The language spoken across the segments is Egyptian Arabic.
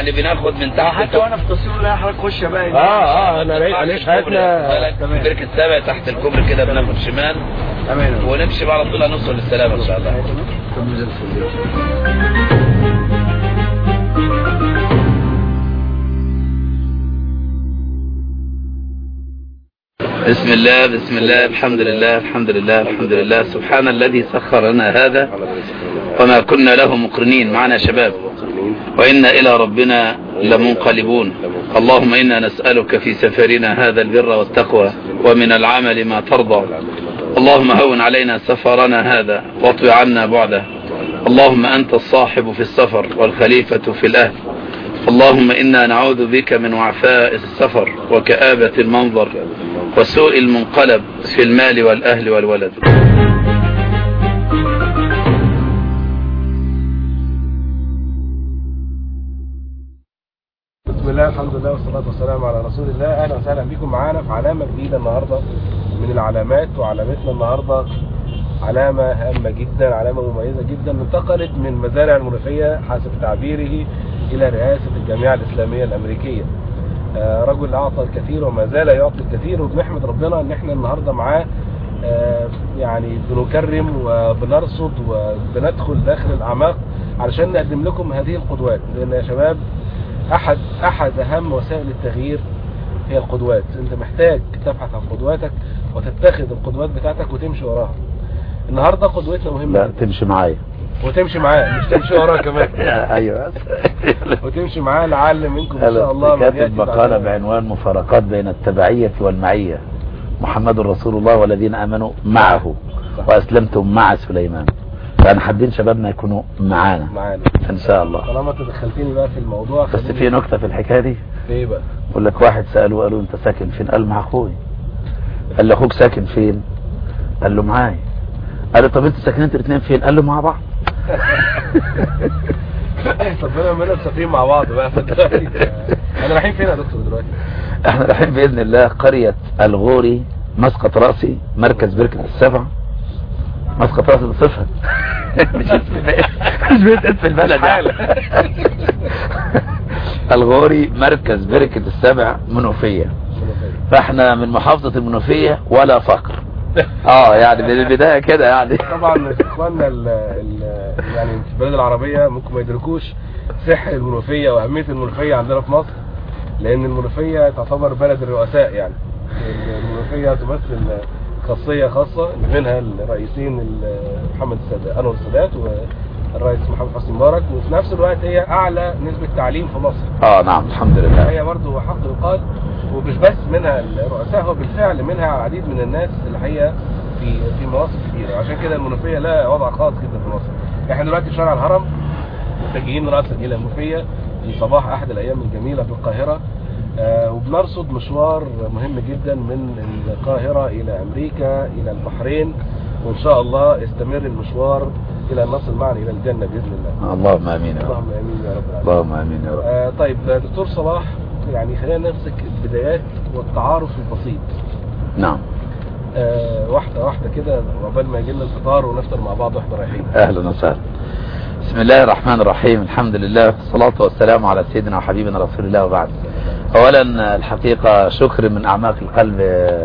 يعني بناخد من تحت حتى وانا في تصوير لا حضرتك خش بقى اه اه انا هنعيش حياتنا بالك بركة السابع تحت الكوبري كده بناخد شمال تمام ونمشي بقى على طول هنوصل للسلامة ان شاء الله بسم الله بسم الله الحمد لله الحمد لله الحمد لله سبحان الذي سخر لنا هذا وما كنا له مقرنين معنا شباب وإنا إلى ربنا لمنقلبون اللهم إنا نسألك في سفرنا هذا البر والتقوى ومن العمل ما ترضى اللهم هون علينا سفرنا هذا واطوي عنا بعده اللهم أنت الصاحب في السفر والخليفة في الأهل اللهم إنا نعوذ بك من وعفاء السفر وكآبة المنظر وسوء المنقلب في المال والأهل والولد بسم الله الحمد لله والصلاة والسلام على رسول الله أهلا وسهلا بكم معانا في علامة جديدة النهاردة من العلامات وعلامتنا النهاردة علامة هامة جدا علامة مميزة جدا انتقلت من مزارع المنوفية حسب تعبيره إلى رئاسة الجامعة الإسلامية الأمريكية آه، رجل أعطى الكثير وما زال يعطي الكثير وبنحمد ربنا إن احنا النهاردة معاه آه، يعني بنكرم وبنرصد وبندخل داخل الأعماق علشان نقدم لكم هذه القدوات لأن يا شباب احد احد اهم وسائل التغيير هي القدوات انت محتاج تبحث عن قدواتك وتتخذ القدوات بتاعتك وتمشي وراها النهارده قدوتنا مهمه لا جدا. تمشي معايا وتمشي معاه مش تمشي وراه كمان ايوه وتمشي معاه لعل منكم ان شاء الله انا من يأتي كاتب مقالة بعدنا. بعنوان مفارقات بين التبعية والمعية محمد رسول الله والذين امنوا معه صح. واسلمتم مع سليمان فانا حابين شبابنا يكونوا معانا معانا ان شاء الله طالما انت دخلتني بقى في الموضوع بس خليني- في نكتة في الحكاية دي في ايه بقى يقول لك واحد سأله قال له انت ساكن فين قال مع اخوي قال له اخوك ساكن فين قال له معايا قال له طب انتوا ساكنين انتوا الاثنين فين قال له مع بعض ربنا مننا مسافرين مع بعض بقى فدلوقتي انا رايحين فين يا دكتور دلوقتي احنا رايحين باذن الله قرية الغوري مسقط راسي مركز بركة السبع مسقط راسي بصفة مش اسم بيت مش بيت اسم البلد يعني. الغوري مركز بركة السبع منوفية فاحنا من محافظة المنوفية ولا فقر اه يعني من البداية كده يعني طبعا اخواننا ال ال يعني في البلاد العربية ممكن ما يدركوش سحر المنوفية واهمية المنوفية عندنا في مصر لان المنوفية تعتبر بلد الرؤساء يعني المنوفية تمثل خاصية خاصة منها الرئيسين ال- محمد السادات انور السادات والرئيس محمد حسني مبارك وفي نفس الوقت هي اعلى نسبة تعليم في مصر اه نعم الحمد لله هي برضه حق يقال ومش بس منها الرؤساء هو بالفعل منها العديد من الناس اللي هي في في مناصب كبيره وعشان كده المنوفيه لها وضع خاص جدا في مصر احنا دلوقتي في شارع الهرم متجهين راسا الى المنوفيه في صباح احد الايام الجميله في القاهره آه وبنرصد مشوار مهم جدا من القاهره الى امريكا الى البحرين وان شاء الله يستمر المشوار الى ان نصل معا الى الجنه باذن الله اللهم امين يا رب اللهم امين يا رب العالمين اللهم امين يا رب آه طيب دكتور صلاح يعني خلينا نمسك البدايات والتعارف البسيط نعم آه واحدة واحدة كده عقبال ما يجي لنا الفطار ونفطر مع بعض واحنا رايحين اهلا وسهلا بسم الله الرحمن الرحيم الحمد لله والصلاة والسلام على سيدنا وحبيبنا رسول الله وبعد اولا الحقيقة شكر من اعماق القلب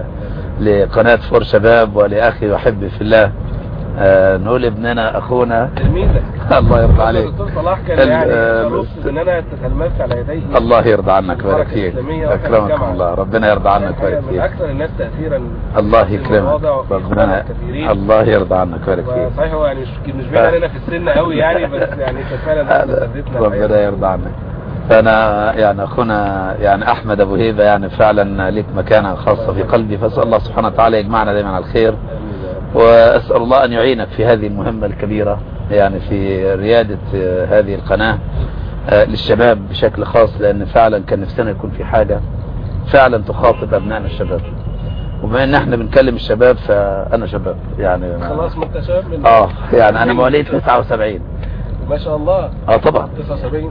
لقناة فور شباب ولاخي وحبي في الله آه، نقول ابننا اخونا تلميذك الله يرضى عليك دكتور صلاح كان ال- يعني آه، شرف ان انا تتلمذت على يديه الله يرضى عنك ويبارك الحركة فيك الإسلامية وإحنا في اكرمكم الجامعة. الله ربنا يرضى عنك الحقيقة ويبارك من فيك اكثر الناس تاثيرا الله في يكرمك المواضع وفي ربنا إخواننا الكثيرين. الله يرضى عنك ويبارك فيك صحيح هو يعني مش مش باين علينا في السن قوي يعني بس يعني كان فعلا احنا سددنا ربنا الحقيقة. يرضى عنك فانا يعني اخونا يعني احمد ابو هيبه يعني فعلا لك مكانه خاصه في قلبي فاسال الله سبحانه وتعالى يجمعنا دائما على الخير آمين يا رب. واسال الله ان يعينك في هذه المهمه الكبيره يعني في رياده آه، هذه القناه آه، للشباب بشكل خاص لان فعلا كان نفسنا يكون في حاجه فعلا تخاطب ابنائنا الشباب وبما ان احنا بنكلم الشباب فانا شباب يعني خلاص ما انت شاب من اه يعني انا مواليد 79 ما شاء الله اه طبعا 79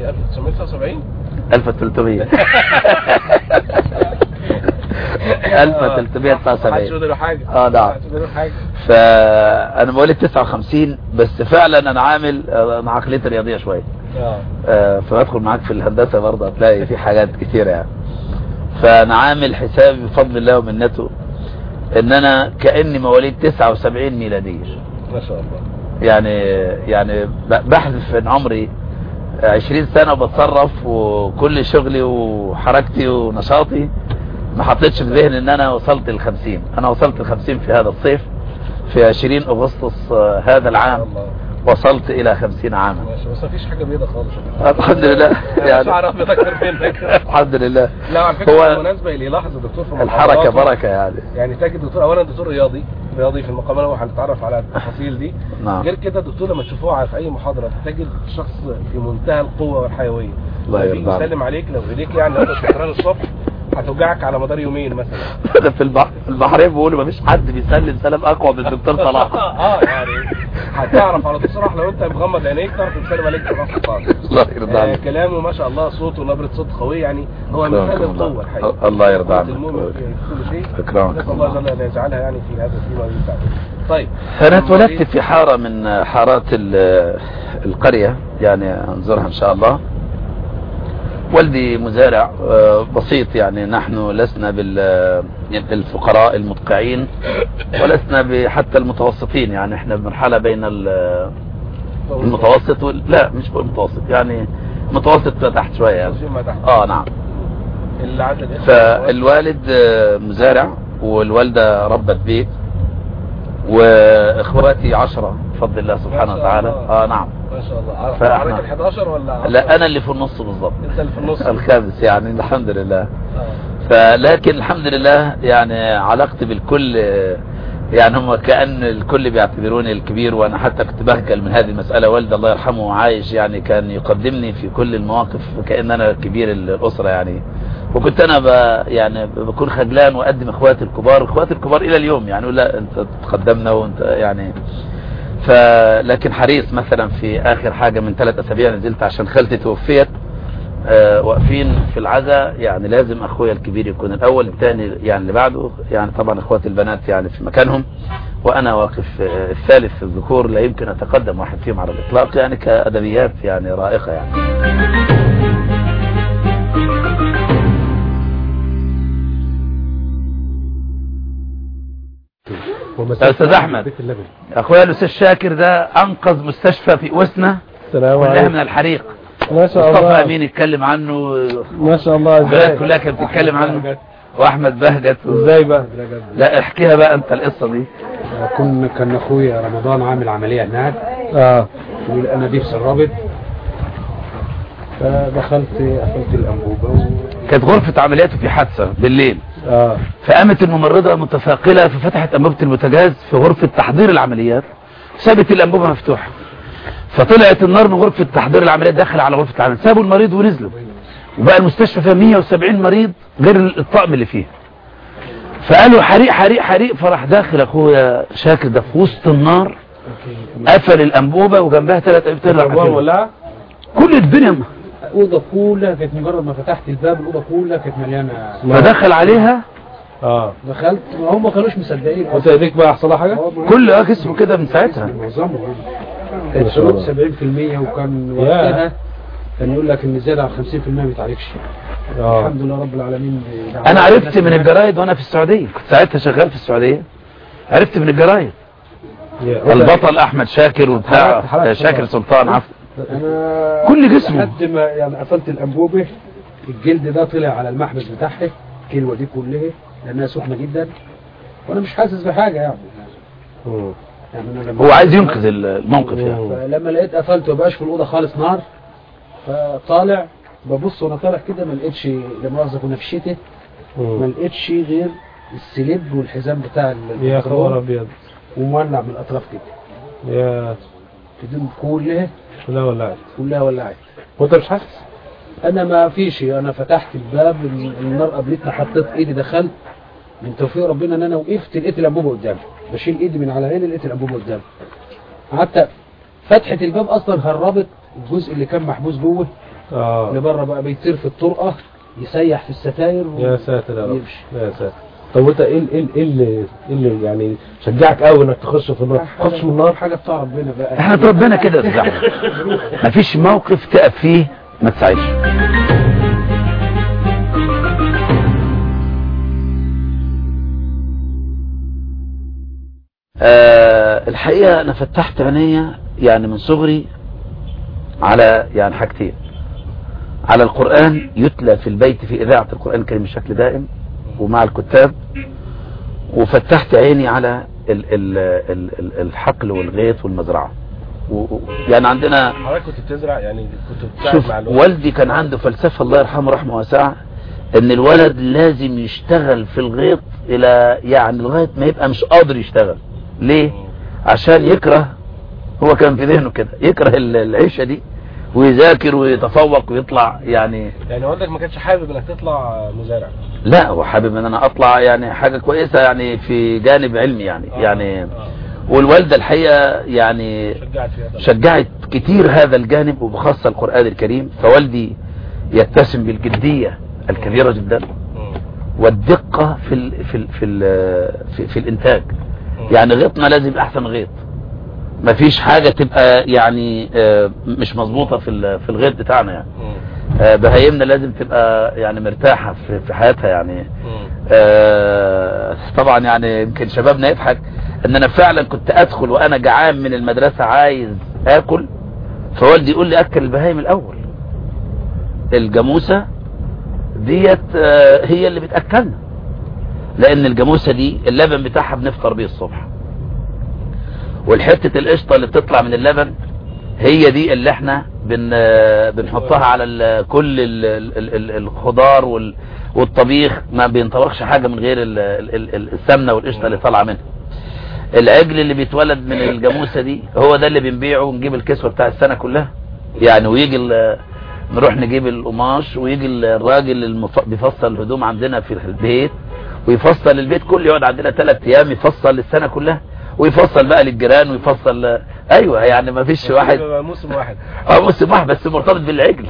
1979 1300 محدش 1379 يقدر له حاجه اه نعم محدش يقدر له حاجه فانا مواليد 59 بس فعلا انا عامل انا عقليتي رياضيه شويه اه آه، فبدخل معاك في الهندسة برضه هتلاقي في حاجات كتيرة يعني فانا عامل حسابي بفضل الله ومنته ان انا كأني مواليد 79 ميلادية ما شاء الله يعني يعني ب- بحذف من عمري 20 سنة بتصرف وكل شغلي وحركتي ونشاطي ما حطيتش في ذهني ان انا وصلت ال 50 انا وصلت ال 50 في هذا الصيف في 20 اغسطس آه، هذا ما العام شاء الله وصلت الى 50 عاما ماشي بس مفيش حاجه بيضه خالص الحمد لله يعني مش هعرف ابيض اكتر منك الحمد لله لا على فكره هو بالمناسبه اللي يلاحظ الدكتور في الحركة محاضراته، بركة يعني يعني تجد دكتور اولا دكتور رياضي رياضي في المقام الاول هنتعرف على التفاصيل دي نعم. غير كده الدكتور لما تشوفوه في اي محاضره تجد شخص في منتهى القوه والحيويه الله لما بيجي يرضى عليك. يسلم عليك لو ايديك يعني لو سكران الصبح هتوجعك على مدار يومين مثلا أنا في البحر في البحرين بيقولوا مفيش حد بيسلم سلام اقوى من الدكتور صلاح اه يعني هتعرف على طول صراحه لو انت مغمض عينيك تعرف تسلم عليك خلاص خالص الله يرضى آه عنك كلامه ما شاء الله صوته ونبره صوت قويه يعني هو مثال أكرمكم القوه الله. الحقيقه الله يرضى قوة عنك. المؤمن في كل شيء أكرمكم نسال الله الله. جل ان يجعلها يعني في هذا فيما يسعد طيب انا اتولدت في حارة من حارات ال- القرية يعني انظرها ان شاء الله والدي مزارع آه، بسيط يعني نحن لسنا بال- بالفقراء المدقعين ولسنا ب- حتى المتوسطين يعني احنا بمرحلة بين ال- المتوسط وال... لا مش المتوسط يعني متوسط تحت شوية يعني ما تحت اه نعم اللي عدد الاسم فالوالد آه، مزارع والوالدة ربت بيت واخواتي عشرة بفضل الله سبحانه ما شاء وتعالى الله. اه نعم ما شاء الله فإحنا- حضرتك ال 11 ولا عشرة؟ لا انا اللي في النص بالظبط انت اللي في النص الخامس يعني الحمد لله آه. فلكن الحمد لله يعني علاقتي بالكل آه، يعني هم كأن الكل بيعتبروني الكبير وانا حتى كنت بهجل من هذه المسألة والدي الله يرحمه عايش يعني كان يقدمني في كل المواقف كأن انا كبير الاسرة يعني وكنت انا ب يعني بكون خجلان واقدم اخواتي الكبار اخواتي الكبار الى اليوم يعني يقول لا انت تقدمنا وانت يعني فلكن حريص مثلا في اخر حاجة من ثلاث اسابيع نزلت عشان خالتي توفيت آه، واقفين في العزاء يعني لازم اخويا الكبير يكون الاول الثاني يعني اللي بعده يعني طبعا اخواتي البنات يعني في مكانهم وانا واقف آه، الثالث في الذكور لا يمكن اتقدم واحد فيهم على الاطلاق يعني كادبيات يعني رائقة يعني يا استاذ احمد بيت اللبن اخويا الاستاذ شاكر ده انقذ مستشفى في وسنا السلام كلها عليكم من الحريق ما شاء مصطفى الله امين يتكلم عنه ما شاء الله البلد كلها كانت بتتكلم عنه واحمد بهجت ازاي بقى لا احكيها بقى انت القصه دي كنا كان اخويا رمضان عامل عمليه هناك اه والانابيب سربت فدخلت قفلت الانبوبه و... كانت غرفه عملياته في حادثه بالليل اه فقامت الممرضه متثاقله ففتحت انبوبه البوتاجاز في غرفه تحضير العمليات سابت الانبوبه مفتوحه فطلعت النار من غرفه تحضير العمليات داخل على غرفه العمليات سابوا المريض ونزلوا وبقى المستشفى فيها 170 مريض غير الطقم اللي فيه فقالوا حريق حريق حريق فراح داخل اخويا شاكر ده في وسط النار قفل الانبوبه وجنبها ثلاث الابواب ولا كل الدنيا م- الاوضه كلها كانت مجرد ما فتحت الباب الاوضه كلها كانت مليانه فدخل عليها اه دخلت ما هم ما كانوش مصدقين وانت ايديك بقى حصل لها حاجه كل اه جسمه كده من ساعتها معظمهم كانت ما شاء الله. شروط 70% وكان ياه. وقتها كان يقول لك ان زياده عن 50% ما بيتعالجش اه الحمد لله رب العالمين انا عرفت من الجرايد وانا في السعودية كنت ساعتها شغال في السعودية عرفت من الجرايد يا- البطل احمد شاكر وبتاع حركت- حركت شاكر سلطان عفوا انا كل جسمه. لحد ما يعني قفلت الانبوبه الجلد ده طلع على المحبس بتاعها الكلوه دي كلها لانها سخنه جدا وانا مش حاسس بحاجه يعني مم. يعني انا لما هو عايز ينقذ الموقف يعني فلما لقيت قفلت ومبقاش في الاوضه خالص نار فطالع ببص وانا طالع كده ما لقيتش لا مؤاخذه كنا في الشتاء ما مم. لقيتش غير السليب والحزام بتاع يا خبر البنطلون ابيض ومولع من الاطراف كده يا الهدوم كلها لا ولعت كلها ولعت وانت مش حاسس انا ما فيش انا فتحت الباب النار قابلتني حطيت ايدي دخلت من توفيق ربنا ان انا وقفت لقيت الانبوبه قدامي بشيل ايدي من على عيني لقيت الانبوبه قدامي قعدت فتحه الباب اصلا هربت الجزء اللي كان محبوس جوه اللي اه بره بقى بيطير في الطرقه يسيح في الستاير و... يا ساتر يا رب يمشي. يا ساتر طب وانت ايه ايه ايه اللي ايه اللي يعني شجعك قوي انك تخش في النار تخش من النار حاجة بتاع ربنا بقى احنا اتربينا كده يا استاذ احمد مفيش موقف تقف فيه ما تساعدش آه الحقيقة انا فتحت عينيا يعني من صغري على يعني حاجتين على القرآن يتلى في البيت في إذاعة القرآن الكريم بشكل دائم ومع الكتاب وفتحت عيني على ال ال ال ال الحقل والغيث والمزرعة و- و- يعني عندنا حضرتك كنت بتزرع يعني كنت بتساعد شوف مع الوقت والدي كان عنده فلسفة الله يرحمه رحمه واسعة ان الولد لازم يشتغل في الغيط الى يعني لغاية ما يبقى مش قادر يشتغل ليه عشان يكره هو كان في ذهنه كده يكره ال- العيشة دي ويذاكر ويتفوق ويطلع يعني يعني والدك ما كانش حابب انك تطلع مزارع لا هو حابب ان انا اطلع يعني حاجة كويسة يعني في جانب علمي يعني آه، يعني آه. والوالدة الحقيقة يعني شجعت فيها طبعا. شجعت كتير هذا الجانب وبخاصة القرآن الكريم فوالدي يتسم بالجدية الكبيرة جدا مم. والدقة في ال في ال في ال في, في الانتاج يعني غيطنا لازم يبقى احسن غيط مفيش حاجة تبقى يعني آه، مش مظبوطة في ال- في الغيط بتاعنا يعني مم. آه، بهايمنا لازم تبقى يعني مرتاحة في في حياتها يعني مم. آه، طبعا يعني يمكن شبابنا يضحك ان انا فعلا كنت ادخل وانا جعان من المدرسة عايز اكل فوالدي يقول لي اكل البهايم الاول الجاموسة ديت آه، هي اللي بتاكلنا لان الجاموسة دي اللبن بتاعها بنفطر بيه الصبح والحتة القشطة اللي بتطلع من اللبن هي دي اللي احنا بن آه، بنحطها على ال- كل ال- ال- ال- الخضار وال- والطبيخ ما بينطبخش حاجة من غير ال- ال- ال- السمنة والقشطة اللي طالعة منها العجل اللي بيتولد من الجاموسة دي هو ده اللي بنبيعه ونجيب الكسوة بتاع السنة كلها يعني ويجي ال- نروح نجيب القماش ويجي الراجل المف... بيفصل الهدوم عندنا في البيت ويفصل البيت كله يقعد عندنا ثلاث ايام يفصل السنة كلها ويفصل بقى للجيران ويفصل ايوه يعني ما فيش واحد بيبقى موسم واحد اه موسم واحد بس مرتبط بالعجل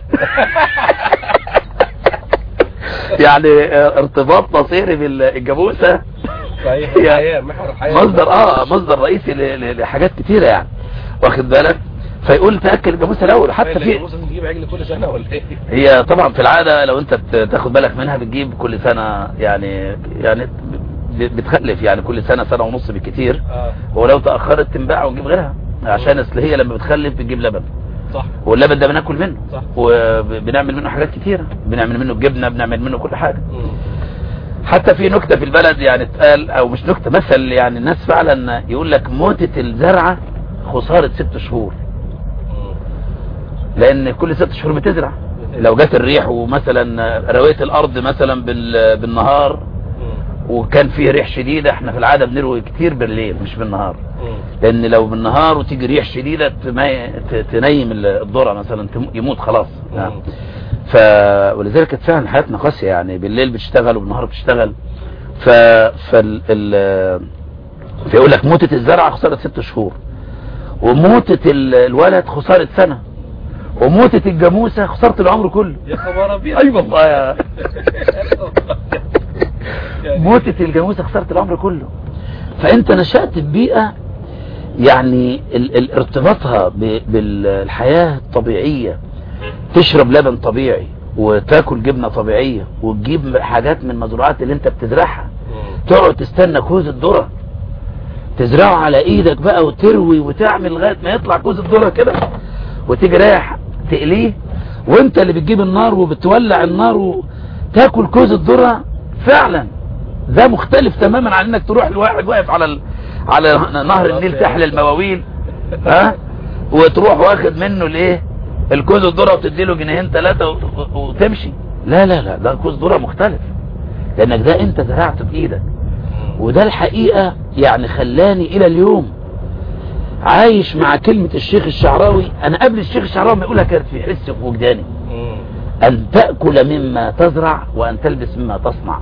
يعني آه، ارتباط مصيري بالجاموسه صحيح هي الحياة محور الحياة مصدر اه مصدر رئيسي ل- ل- لحاجات كتيرة يعني واخد بالك فيقول تاكل الجاموسه الاول حتى في الجاموسة لازم تجيب عجل كل سنة ولا ايه؟ هي طبعا في العاده لو انت بت- تاخد بالك منها بتجيب كل سنه يعني يعني ب- بتخلف يعني كل سنه سنه ونص بالكتير اه ولو تاخرت تنباع ونجيب غيرها عشان اصل هي لما بتخلف بتجيب لبن صح واللبن ده بناكل منه صح. وبنعمل منه حاجات كتيرة بنعمل منه الجبنة بنعمل منه كل حاجة مم. حتى في نكتة في البلد يعني اتقال او مش نكتة مثل يعني الناس فعلا يقول لك موتة الزرعة خسارة ست شهور مم. لان كل ست شهور بتزرع لو جت الريح ومثلا رويت الارض مثلا بال- بالنهار مم. وكان فيه ريح شديدة احنا في العادة بنروي كتير بالليل مش بالنهار مم. لان لو بالنهار وتيجي ريح شديدة تمي- ت- تنيم الذرة مثلا تم- يموت خلاص مم. ف ولذلك كانت فعلا حياتنا قاسية يعني بالليل بتشتغل وبالنهار بتشتغل ف فال ال... فيقول لك موتة الزرعة خسارة ست شهور وموتة ال- الولد خسارة سنة وموتة الجاموسة خسارة العمر كله يا خبر ابيض اي والله يا يعني- موتة الجاموسة خسارة العمر كله فانت نشأت في بيئة يعني ال- ال- ارتباطها ب- بالحياة الطبيعية تشرب لبن طبيعي وتاكل جبنة طبيعية وتجيب حاجات من المزروعات اللي انت بتزرعها مم. تقعد تستنى كوز الذرة تزرعه على ايدك بقى وتروي وتعمل لغاية ما يطلع كوز الذرة كده وتيجي رايح تقليه وانت اللي بتجيب النار وبتولع النار وتاكل كوز الذرة فعلا ده مختلف تماما عن انك تروح لواحد واقف على ال... على نهر النيل تحل المواويل ها وتروح واخد منه الايه الكوز الذرة وتدي له جنيهين ثلاثة و... و... وتمشي لا لا لا ده كوز ذرة مختلف لانك ده انت زرعته بايدك وده الحقيقة يعني خلاني الى اليوم عايش مع كلمة الشيخ الشعراوي انا قبل الشيخ الشعراوي ما يقولها كانت في حس في وجداني مم. ان تأكل مما تزرع وان تلبس مما تصنع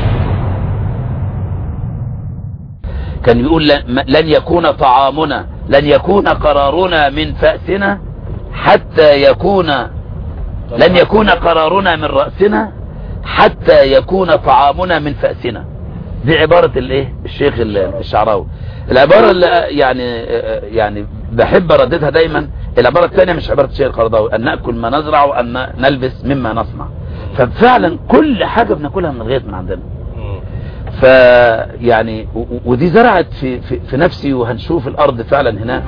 كان بيقول لن لن يكون طعامنا لن يكون قرارنا من فأسنا حتى يكون لن يكون قرارنا من رأسنا حتى يكون طعامنا من فأسنا دي عبارة الايه الشيخ ال- الشعراوي العبارة اللي يعني يعني بحب ارددها دايما العبارة الثانية مش عبارة الشيخ القرضاوي ان نأكل ما نزرع وان نلبس مما نصنع ففعلا كل حاجة بناكلها من الغيط من عندنا مم. ف يعني و- و- ودي زرعت في, في, في نفسي وهنشوف الارض فعلا هناك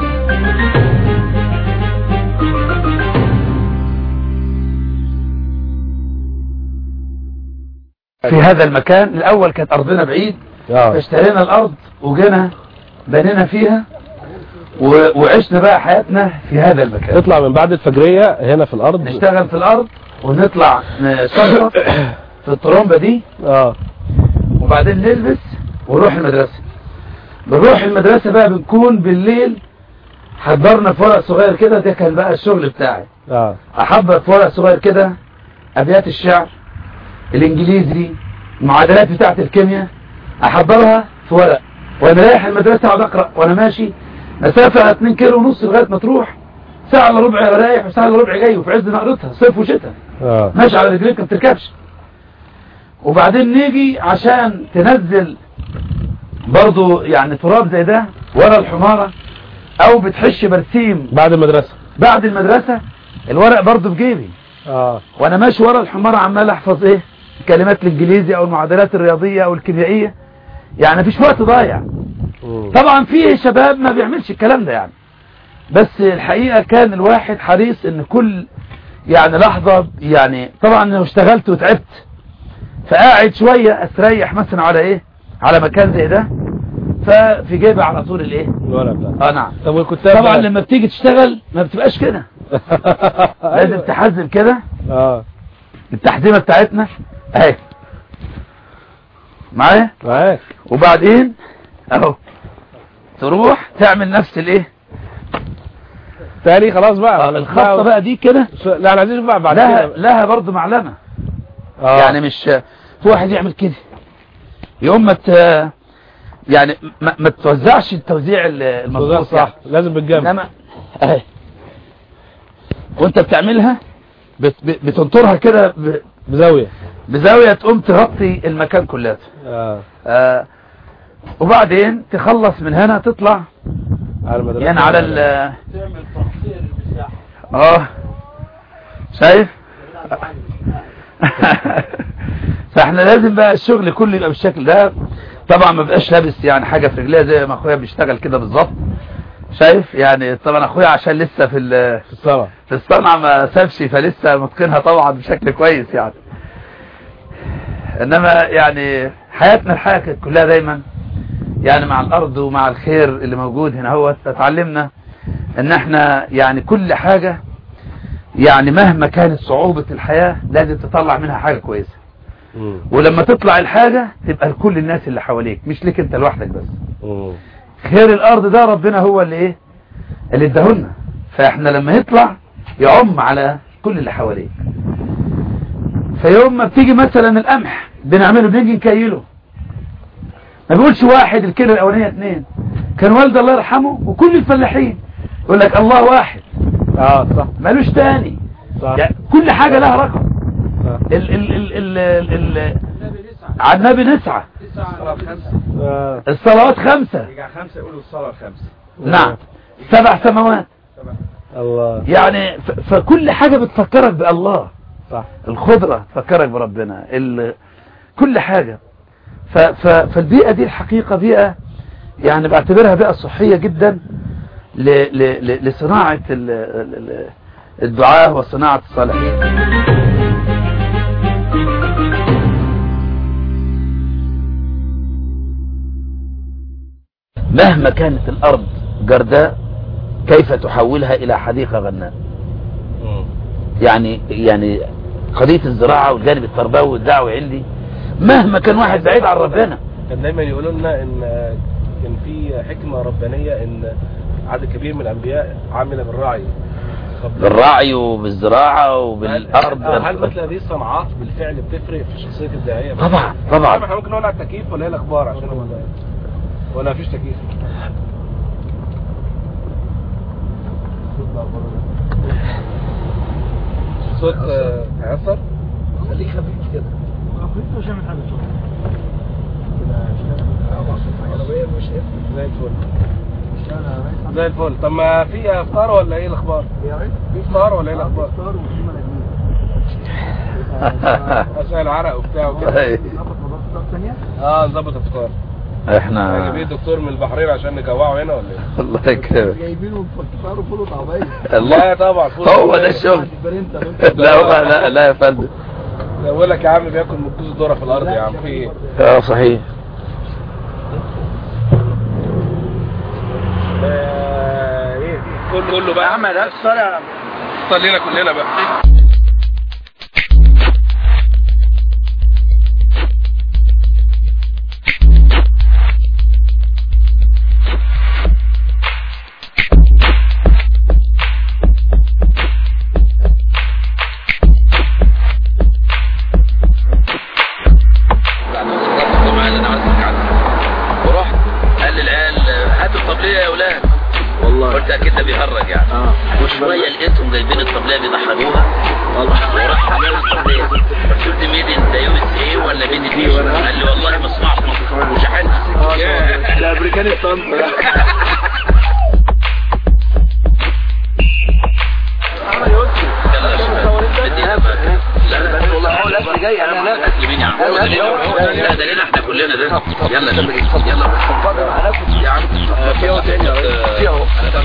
في هذا المكان الاول كانت ارضنا بعيد اه اشترينا الارض وجينا بنينا فيها و- وعشنا بقى حياتنا في هذا المكان نطلع من بعد الفجرية هنا في الأرض نشتغل في الارض ونطلع نشرف في الطرمبة دي اه وبعدين نلبس ونروح المدرسة بنروح المدرسة بقى بنكون بالليل حضرنا في ورق صغير كده ده كان بقى الشغل بتاعي اه احضر في ورق صغير كده ابيات الشعر الانجليزي المعادلات بتاعت الكيمياء احضرها في ورق وانا رايح المدرسة اقعد اقرا وانا ماشي مسافة 2 كيلو ونص لغاية ما تروح ساعة الا ربع رايح وساعة الا ربع جاي وفي عز نقرتها صيف وشتاء اه ماشي على رجليك ما بتركبش وبعدين نيجي عشان تنزل برضو يعني تراب زي ده ورا الحمارة او بتحش برسيم بعد المدرسة بعد المدرسة الورق برضو في جيبي اه وانا ماشي ورا الحمارة عمال احفظ ايه الكلمات الانجليزي او المعادلات الرياضية او الكيميائية يعني مفيش وقت ضايع مم. طبعا في شباب ما بيعملش الكلام ده يعني بس الحقيقة كان الواحد حريص ان كل يعني لحظة يعني طبعا لو اشتغلت وتعبت فقاعد شوية استريح مثلا على ايه على مكان زي ده ففي جيبي على طول الايه الورق بتاعك اه نعم طب والكتاب طبعا بقى؟ لما بتيجي تشتغل ما بتبقاش كده لازم أيوة. تحزم كده اه التحزيمة بتاعتنا اهي معايا معاك وبعدين اهو تروح تعمل نفس الايه تاني خلاص بقى آه، الخطة بقى دي كده لا انا عايزين نشوف بقى بعد لها كده لها برضه معلمة آه. يعني مش في واحد يعمل كده يوم ما ت... يعني ما, ما توزعش التوزيع ال- ده المظبوط صح لازم بالجنب انما اهي وانت بتعملها بت... بت- بتنطرها كده ب... بزاوية بزاوية تقوم تغطي المكان كله اه آه وبعدين تخلص من هنا تطلع على المدرسة يعني على ال اه شايف فاحنا لازم بقى الشغل كله يبقى بالشكل ده طبعا ما بقاش لابس يعني حاجة في رجليه زي ما اخويا بيشتغل كده بالظبط شايف يعني طبعا اخويا عشان لسه في ال- في الصلاة في الصنعة ما سابش فلسه متقنها طبعا بشكل كويس يعني انما يعني حياتنا الحياة كانت كلها دايما يعني مع الارض ومع الخير اللي موجود هنا هو اتعلمنا ان احنا يعني كل حاجة يعني مهما كانت صعوبة الحياة لازم تطلع منها حاجة كويسة مم. ولما تطلع الحاجة تبقى لكل الناس اللي حواليك مش لك انت لوحدك بس مم. خير الارض ده ربنا هو اللي ايه اللي اداهولنا فاحنا لما يطلع يعم على كل اللي حواليك فيوم ما بتيجي مثلا القمح بنعمله بنيجي نكيله ما بيقولش واحد الكيلو الاولانيه اتنين كان والد الله يرحمه وكل الفلاحين يقول لك الله واحد اه صح مالوش تاني صح يعني كل حاجة لها رقم صح. ال ال ال ال ال على النبي نسعى آه. الصلوات خمسة يرجع خمسة يقولوا الصلاة الخمسة نعم سبع سماوات الله يعني ف- فكل حاجة بتفكرك بالله صح الخضرة تفكرك بربنا ال... كل حاجة ف... ف... فالبيئة دي الحقيقة بيئة يعني بعتبرها بيئة صحية جدا ل... ل... ل... لصناعة ال... ال- ال- الدعاء وصناعة الصالحين مهما كانت الأرض جرداء كيف تحولها إلى حديقة غناء مم. يعني يعني قضية الزراعة والجانب التربوي والدعوي عندي مهما كان واحد بعيد عن ربنا كان دايما يقولوا لنا ان كان في حكمة ربانية ان عدد كبير من الانبياء عامل بالرعي قبل- بالرعي وبالزراعة وبالأرض هل, هل مثل هذه الصناعات بالفعل بتفرق في شخصية الداعية؟ طبعا طبعا طبعا احنا ممكن نقول على التكييف ولا هي الاخبار عشان هو ولا مفيش تكييف صوت آه، هيأثر؟ خليك خفيف كده خفيف عشان حاجة زي الفل زي الفل طب ما في افطار ولا ايه الاخبار في افطار ولا ايه الاخبار اسال عرق وبتاع وكده اه نظبط افطار احنا هجيب ايه الدكتور من البحرين عشان نجوعه هنا ولا ايه الله يكرمك جايبينه فطار وفول وطعميه الله لا طبعا فول هو وطعمية. ده الشغل برنت لا هو لا لا يا فندم لا بقول لك يا عم بياكل من كوز الذره في الارض يا عم في ايه اه صحيح آه، ايه كله كله بقى احمد افطر صلينا كلنا بقى ورحت قال للعيال هاتوا الطبلية يا اولاد والله قلت اكيد ده بيهرج يعني وشوية لقيتهم جايبين الطبلية بيدحرجوها ورحت عملوا الطبلية قلت له ميد ان ذا يو اس اي ولا ميد ان ايه قال لي والله مصنوع في مصر وشحنت ده امريكاني طنطا يلا يا شباب ادينا بقى لا بس والله هو الاكل جاي انا لا اكل مين يا عم لا ده لنا احنا كلنا ده يلا يلا يلا يا عم في اهو تاني في اهو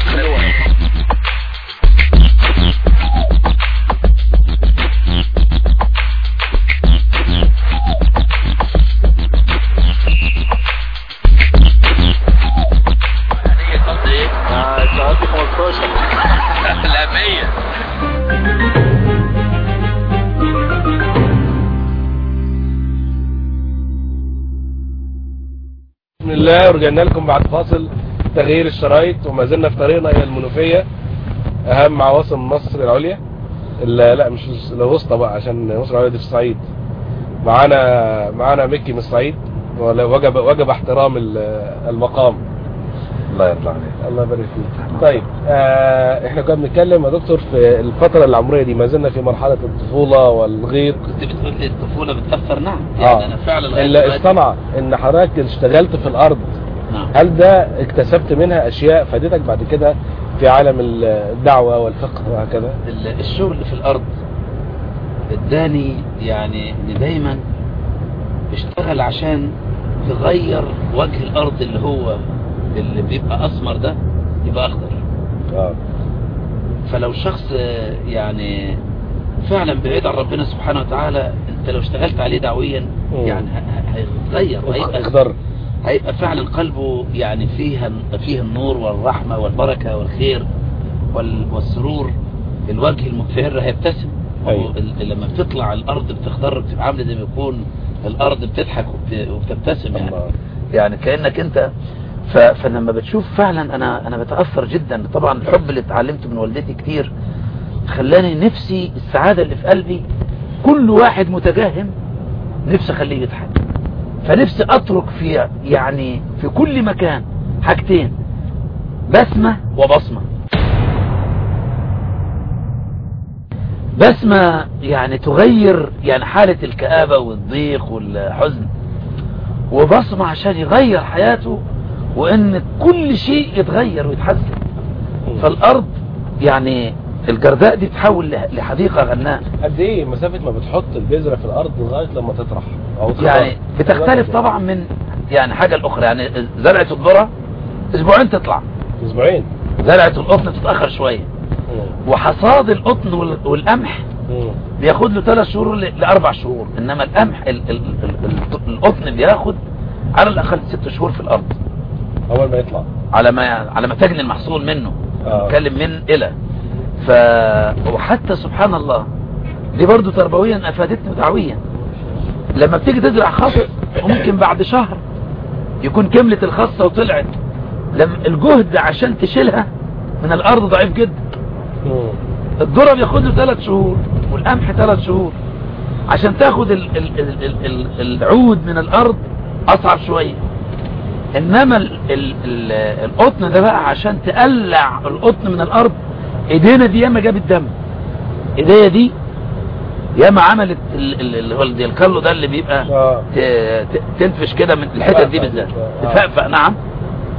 ساعات 15 لا 100 بسم الله ورجعنا لكم بعد فاصل تغيير الشرايط وما زلنا في طريقنا الى المنوفيه اهم عواصم مصر العليا ال- لا مش الوسطى بقى عشان مصر العليا دي في الصعيد معانا معانا مكي من الصعيد ولا- وجب وجب احترام ال- المقام الله يرضى عليك الله يبارك فيك طيب آه احنا كنا بنتكلم يا دكتور في الفتره العمريه دي ما زلنا في مرحله الطفوله والغيط كنت بتقول لي الطفولة بتأثر نعم اه يعني انا فعلا لغاية ال- دلوقتي- الصنعه ان حضرتك اشتغلت في الارض نعم هل ده اكتسبت منها اشياء فادتك بعد كده في عالم الدعوة والفقه وهكذا ال- الشغل في الارض اداني يعني ان دايما اشتغل عشان تغير وجه الارض اللي هو اللي بيبقى اسمر ده يبقى اخضر اه فلو شخص آه، يعني فعلا بعيد عن ربنا سبحانه وتعالى انت لو اشتغلت عليه دعويا مم. يعني ه- ه- هيتغير وهيبقى اخضر هيبقى فعلا قلبه يعني فيها فيه النور والرحمة والبركة والخير وال- والسرور الوجه المبهر هيبتسم أيوة. ال- لما بتطلع الارض بتخضر بتبقى عامله زي ما يكون الارض بتضحك وبت- وبتبتسم يعني الله. يعني كانك انت ف... فلما بتشوف فعلا انا انا بتاثر جدا طبعا الحب اللي اتعلمته من والدتي كتير خلاني نفسي السعاده اللي في قلبي كل واحد متجهم نفسي اخليه يضحك فنفسي اترك في يعني في كل مكان حاجتين بسمة وبصمة بسمة يعني تغير يعني حالة الكآبة والضيق والحزن وبصمة عشان يغير حياته وان كل شيء يتغير ويتحسن فالارض يعني الجرداء دي تحول لح- لحديقة غناء قد ايه مسافة ما بتحط البذرة في الارض لغاية لما تطرح او تخضر؟ يعني بتختلف طبعا من يعني حاجة الاخرى يعني زرعة الذرة اسبوعين تطلع اسبوعين زرعة القطن تتأخر شوية مم. وحصاد القطن وال- والقمح مم. بياخد له ثلاث شهور ل- لاربع شهور انما القمح ال- ال- ال- ال- القطن بياخد على الاقل ست شهور في الارض اول ما يطلع على ما على ما تجني المحصول منه آه. نتكلم من الى ف وحتى سبحان الله دي برضو تربويا افادتني ودعويا لما بتيجي تزرع خص ممكن بعد شهر يكون كملت الخصة وطلعت لما الجهد عشان تشيلها من الارض ضعيف جدا مم. الذره بياخد له ثلاث شهور والقمح ثلاث شهور عشان تاخد ال ال ال ال ال العود من الارض اصعب شوية انما ال ال ال القطن ده بقى عشان تقلع القطن من الارض ايدينا دي ياما جابت دم ايديا دي ياما عملت ال- ال- اللي هو ال- الكلو ده اللي بيبقى اه ت- ت- تنفش كده من الحتت دي بالذات آه. تفقفق نعم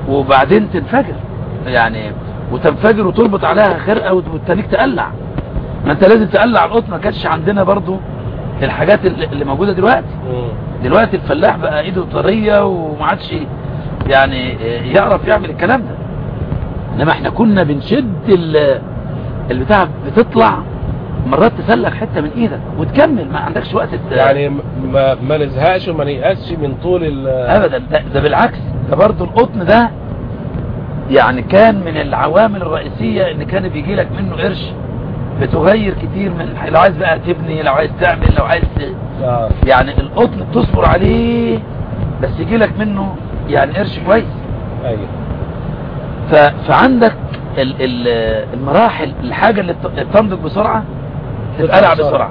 وبعدين تنفجر يعني وتنفجر وتربط عليها خرقة والتانيك تقلع ما انت لازم تقلع القطن ما كانش عندنا برضو الحاجات اللي اللي موجودة دلوقتي مم. دلوقتي الفلاح بقى ايده طرية وما عادش يعني يعرف يعمل الكلام ده انما احنا كنا بنشد ال- البتاع بتطلع مرات تسلك حتة من ايدك وتكمل ما عندكش وقت ت- يعني ما ما نزهقش وما نيأسش من طول ال ابدا ده, ده بالعكس ده برضو القطن ده يعني كان من العوامل الرئيسية ان كان بيجي لك منه قرش بتغير كتير من الح- لو عايز بقى تبني لو عايز تعمل لو عايز ت- آه. يعني القطن بتصبر عليه بس يجي لك منه يعني قرش كويس ايوه ف... فعندك ال... ال... المراحل الحاجة اللي ت- تنضج بسرعة تتقلع بسرعة. بسرعة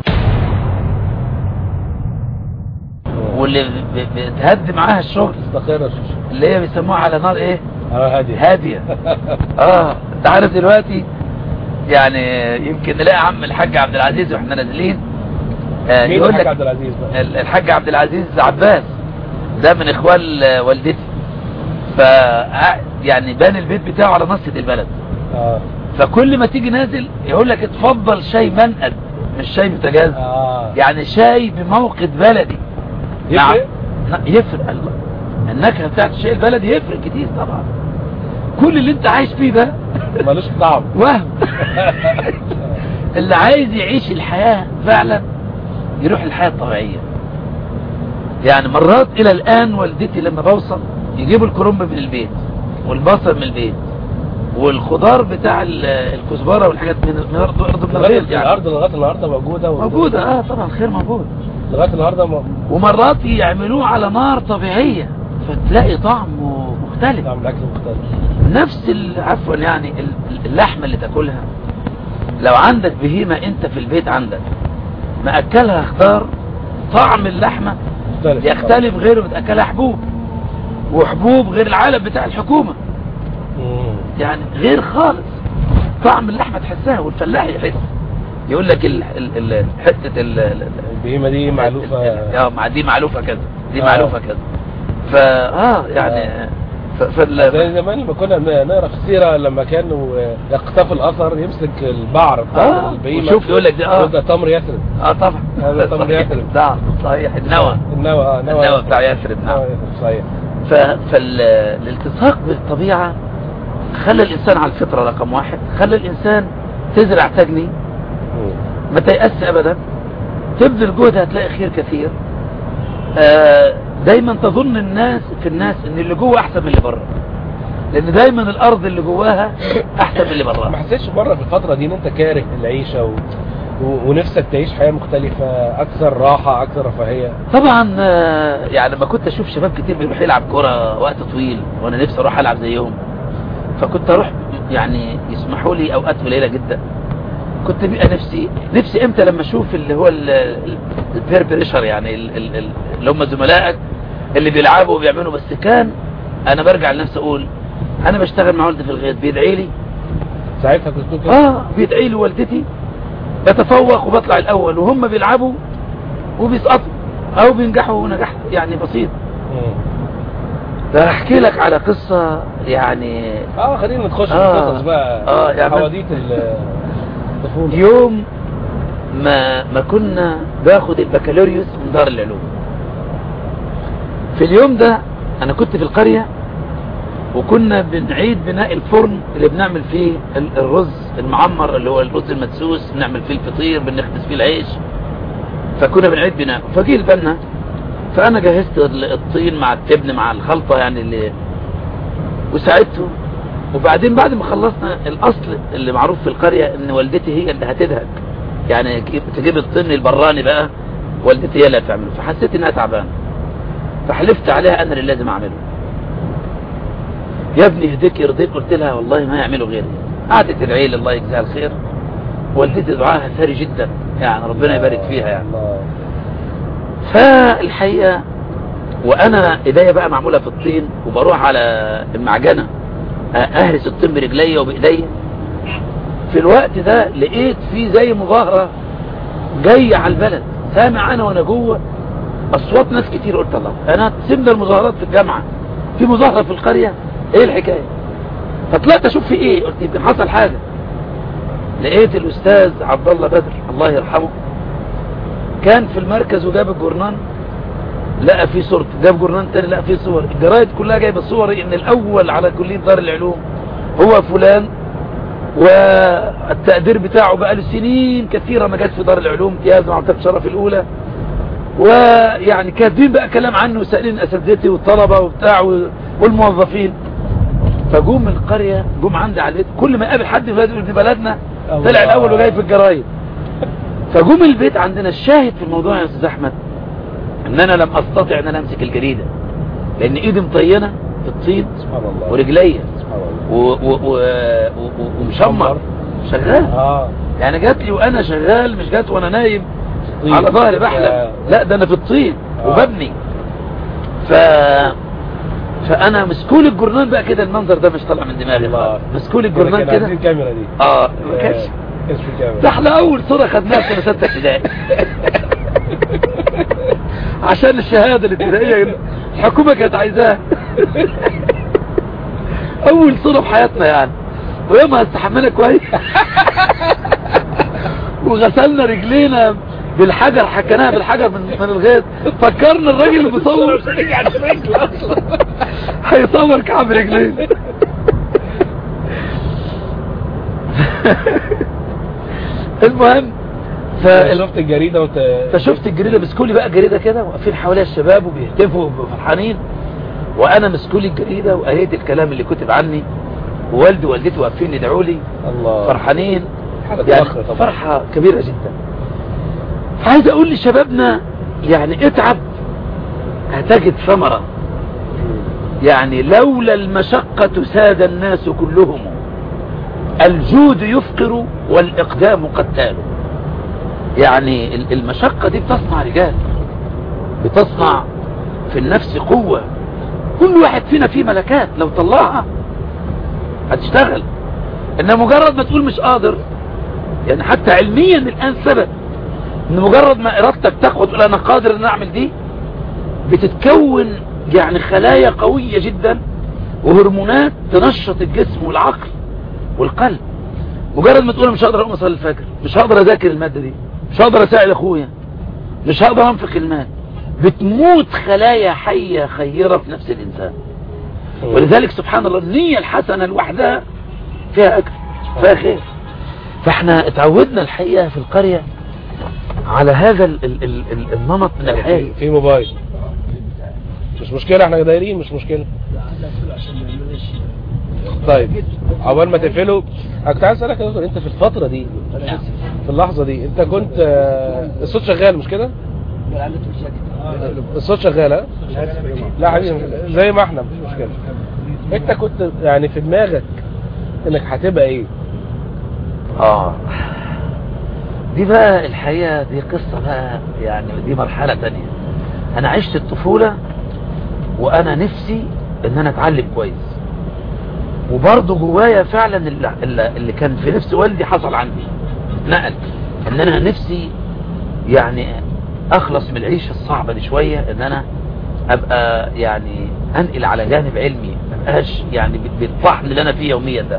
واللي ب... ب- بتهدي معاها الشغل استقر اللي هي بيسموها على نار ايه اه هادي هادية اه انت عارف دلوقتي يعني يمكن نلاقي عم الحاج عبد العزيز واحنا نازلين آه مين يقول الحاج لك عبد العزيز بقى ال- الحاج عبد العزيز عباس ده من اخوال آه، والدتي ف يعني بان البيت بتاعه على نصة البلد اه فكل ما تيجي نازل يقول لك اتفضل شاي منقد مش شاي بوتاجاز اه يعني شاي بموقد بلدي يفرق؟ نعم. ن- يفرق الله النكهه بتاعت الشاي البلدي يفرق كتير طبعا كل اللي انت عايش فيه ده ملوش طعم وهم اللي عايز يعيش الحياة فعلا يروح الحياة الطبيعية يعني مرات الى الان والدتي لما بوصل يجيبوا الكرنب من البيت والبصل من البيت والخضار بتاع ال- الكزبرة والحاجات من من ارض ارض من لغاية الغيط يعني الارض لغايه النهارده موجوده و- موجودة اه طبعا خير موجود لغايه النهارده م- ومرات يعملوه على نار طبيعية فتلاقي طعمه مختلف طعم الاكل مختلف نفس ال- عفوا يعني ال- اللحمة اللي تاكلها لو عندك بهيمة انت في البيت عندك مأكلها خضار طعم اللحمة مختلف يختلف غير بتأكلها حبوب وحبوب غير العالم بتاع الحكومة مم. يعني غير خالص طعم اللحمة تحسها والفلاح يحس يقول لك ال ال ال حتة ال ال- البهيمه دي معلوفه اه مع دي معلوفة كذا دي آه. معلوفة كذا فا اه يعني ف- فال زي زمان لما كنا ن- نقرا في السيره لما كانوا يقتفوا الاثر يمسك البعر بتاع آه، البهيمه وشوف يقول لك ده اه يبقى تمر يثرب اه طبعا هذا طبعا صحيح. يثرب. نعم صحيح النوى النوى اه النوى بتاع يثرب نعم نوى يثرب صحيح فالالتصاق بالطبيعة خلى الإنسان على الفطرة رقم واحد خلى الإنسان تزرع تجني مم. ما تيأس أبدا تبذل جهد هتلاقي خير كثير آه، دايما تظن الناس في الناس ان اللي جوه احسن من اللي بره لان دايما الارض اللي جواها احسن من اللي ما براها حسيتش مره في الفتره دي ان انت كاره العيشه و... و... ونفسك تعيش حياه مختلفه اكثر راحه اكثر رفاهيه طبعا آه، يعني لما كنت اشوف شباب كتير بيروح يلعب كرة وقت طويل وانا نفسي اروح العب زيهم فكنت اروح يعني يسمحوا لي اوقات قليله جدا كنت بيبقى نفسي نفسي امتى لما اشوف اللي هو البير بريشر يعني ال- ال- ال- اللي هم زملائك اللي بيلعبوا وبيعملوا بس كان انا برجع لنفسي اقول انا بشتغل مع والدي في الغيط بيدعي لي ساعتها كنت تقول كده اه بيدعي لي والدتي بتفوق وبطلع الاول وهم بيلعبوا وبيسقطوا او بينجحوا نجاح يعني بسيط مم. ده احكي لك على قصة يعني اه خلينا نخش في آه. القصص بقى آه، يعني حواديت ال- الطفوله يوم ما ما كنا باخد البكالوريوس من دار العلوم في اليوم ده انا كنت في القرية وكنا بنعيد بناء الفرن اللي بنعمل فيه ال- الرز المعمر اللي هو الرز المدسوس بنعمل فيه الفطير بنخبز فيه العيش فكنا بنعيد بناء فجي البنا فانا جهزت ال- الطين مع التبن مع الخلطة يعني اللي وساعدته وبعدين بعد ما خلصنا الاصل اللي معروف في القرية ان والدتي هي اللي هتدهك يعني كيف تجيب الطن البراني بقى والدتي هي اللي هتعمله فحسيت انها تعبانه فحلفت عليها انا اللي لازم اعمله يا ابني يهديك يرضيك قلت لها والله ما يعملوا غيري قعدت تدعي لي الله يجزاها الخير والدتي دعاها ثري جدا يعني ربنا يبارك فيها يعني الله. فالحقيقة وانا ايديا بقى معمولة في الطين وبروح على المعجنة اهرس الطين برجليا وبايديا في الوقت ده لقيت في زي مظاهرة جاية على البلد سامع انا وانا جوه اصوات ناس كتير قلت الله انا سيبنا المظاهرات في الجامعة في مظاهرة في القرية ايه الحكاية فطلعت اشوف في ايه قلت يمكن حصل حاجة لقيت الاستاذ عبد الله بدر الله يرحمه كان في المركز وجاب الجورنان لقى فيه صورته جاب جورنان تاني لقى فيه صور الجرايد كلها جايبه صور ان الاول على كليه دار العلوم هو فلان والتقدير بتاعه بقى له سنين كثيرة ما جت في دار العلوم امتياز مع مرتبة شرف الأولى ويعني كاتبين بقى كلام عنه وسائلين أساتذتي والطلبة وبتاع والموظفين فجم من القرية جم عندي على البيت كل ما يقابل حد في بلد يقول دي بلدنا طلع الأول وجاي في الجرايد فجم البيت عندنا الشاهد في الموضوع يا أستاذ أحمد ان انا لم استطع ان انا امسك الجريدة لان ايدي مطينة في الطين سبحان الله ورجليا سبحان الله و- و- و- و- ومشمر شغال اه يعني جات لي وانا شغال مش جات وانا نايم طين. على ظهري آه. بحلم لا ده انا في الطين آه. وببني ف فانا مسكول الجرنان بقى كده المنظر ده مش طالع من دماغي الله. خالص. مسكول الجرنان كان كده عايزين الكاميرا دي اه ما كانش آه، كانش في كاميرا ده احنا اول صورة خدناها في سنة ستة ابتدائي عشان الشهادة الابتدائية الحكومة كانت عايزاها اول صورة في حياتنا يعني ويومها استحملنا كويس وغسلنا رجلينا بالحجر حكيناها بالحجر من, من الغيط فكرنا الراجل اللي بيصور هيصور كعب رجلين المهم فال... شفت الجريدة وانت فشفت الجريدة مسكولي بقى جريدة كده واقفين حواليها الشباب وبيهتفوا وفرحانين وانا مسكولي الجريدة وقريت الكلام اللي كتب عني ووالدي ووالدتي واقفين يدعوا لي الله فرحانين حالة يعني فخر طبعا. فرحة كبيرة جدا عايز اقول لشبابنا يعني اتعب هتجد ثمرة يعني لولا المشقة ساد الناس كلهم الجود يفقر والإقدام قتال يعني ال- المشقة دي بتصنع رجال بتصنع في النفس قوة كل واحد فينا فيه ملكات لو طلعها هتشتغل ان مجرد ما تقول مش قادر يعني حتى علميا الان ثبت ان مجرد ما ارادتك تقوى تقول انا قادر ان اعمل دي بتتكون يعني خلايا قوية جدا وهرمونات تنشط الجسم والعقل والقلب مجرد ما تقول أنا مش هقدر اقوم اصلي الفجر مش هقدر اذاكر المادة دي مش هقدر اساعد اخويا مش هقدر انفق المال بتموت خلايا حية خيرة في نفس الانسان ولذلك سبحان الله النية الحسنة لوحدها فيها اجر فيها خير فاحنا اتعودنا الحقيقة في القرية على هذا ال ال ال ال النمط من الحياة في- في موبايل مش مشكلة احنا دايرين مش مشكلة طيب عقبال ما تقفله انا كنت عايز اسالك يا دكتور انت في الفترة دي في اللحظة دي انت كنت آه، الصوت شغال مش كده؟ الصوت شغال ها؟ لا حبيبي زي ما احنا مفيش مشكلة انت كنت يعني في دماغك انك هتبقى ايه؟ اه دي بقى الحقيقة دي قصة بقى يعني دي مرحلة تانية انا عشت الطفولة وانا نفسي ان انا اتعلم كويس وبرضه جوايا فعلا اللي, اللي اللي كان في نفس والدي حصل عندي نقل ان انا نفسي يعني اخلص من العيشة الصعبة دي شوية ان انا ابقى يعني انقل على جانب علمي مبقاش يعني بالطحن اللي انا فيه يوميا ده